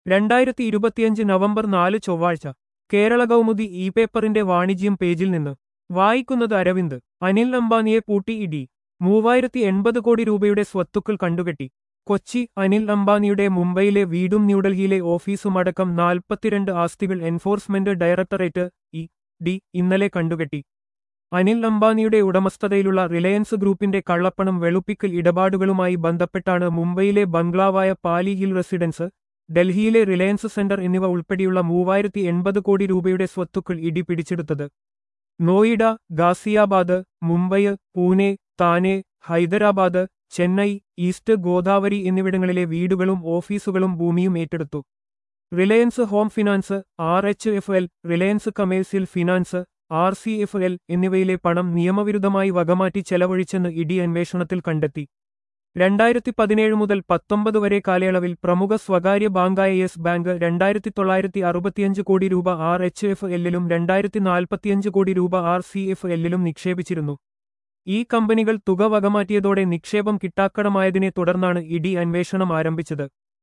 രണ്ടായിരത്തി ഇരുപത്തിയഞ്ച് നവംബർ നാല് ചൊവ്വാഴ്ച കേരള കൗമുദി ഇ പേപ്പറിന്റെ വാണിജ്യം പേജിൽ നിന്ന് വായിക്കുന്നത് അരവിന്ദ് അനിൽ അംബാനിയെ പൂട്ടി ഇടി മൂവായിരത്തി എൺപത് കോടി രൂപയുടെ സ്വത്തുക്കൾ കണ്ടുകെട്ടി കൊച്ചി അനിൽ അംബാനിയുടെ മുംബൈയിലെ വീടും ന്യൂഡൽഹിയിലെ ഓഫീസുമടക്കം നാൽപ്പത്തിരണ്ട് ആസ്തികൾ എൻഫോഴ്സ്മെന്റ് ഡയറക്ടറേറ്റ് ഇ ഡി ഇന്നലെ കണ്ടുകെട്ടി അനിൽ അംബാനിയുടെ ഉടമസ്ഥതയിലുള്ള റിലയൻസ് ഗ്രൂപ്പിന്റെ കള്ളപ്പണം വെളുപ്പിക്കൽ ഇടപാടുകളുമായി ബന്ധപ്പെട്ടാണ് മുംബൈയിലെ ബംഗ്ലാവായ പാലി ഹിൽ റെസിഡൻസ് ഡൽഹിയിലെ റിലയൻസ് സെന്റർ എന്നിവ ഉൾപ്പെടെയുള്ള മൂവായിരത്തി എൺപത് കോടി രൂപയുടെ സ്വത്തുക്കൾ ഇടി പിടിച്ചെടുത്തത് നോയിഡ ഗാസിയാബാദ് മുംബൈ പൂനെ താനെ ഹൈദരാബാദ് ചെന്നൈ ഈസ്റ്റ് ഗോദാവരി എന്നിവിടങ്ങളിലെ വീടുകളും ഓഫീസുകളും ഭൂമിയും ഏറ്റെടുത്തു Reliance home finance R H F L Reliance commercial finance R C F L എന്നിവയിലെ പണം നിയമവിരുദ്ധമായി വകമാറ്റി ചെലവഴിച്ചെന്ന് ഇഡി അന്വേഷണത്തിൽ കണ്ടെത്തി രണ്ടായിരത്തി പതിനേഴ് മുതൽ പത്തൊമ്പത് വരെ കാലയളവിൽ പ്രമുഖ സ്വകാര്യ ബാങ്കായ യെസ് ബാങ്ക് രണ്ടായിരത്തി തൊള്ളായിരത്തി അറുപത്തിയഞ്ച് കോടി രൂപ ആർ എച്ച് എഫ് എല്ലിലും രണ്ടായിരത്തി നാൽപ്പത്തിയഞ്ച് കോടി രൂപ ആർ സി എഫ് എല്ലിലും നിക്ഷേപിച്ചിരുന്നു ഈ കമ്പനികൾ തുക വകമാറ്റിയതോടെ നിക്ഷേപം കിട്ടാക്കടമായതിനെ തുടർന്നാണ് ഇഡി അന്വേഷണം ആരംഭിച്ചത്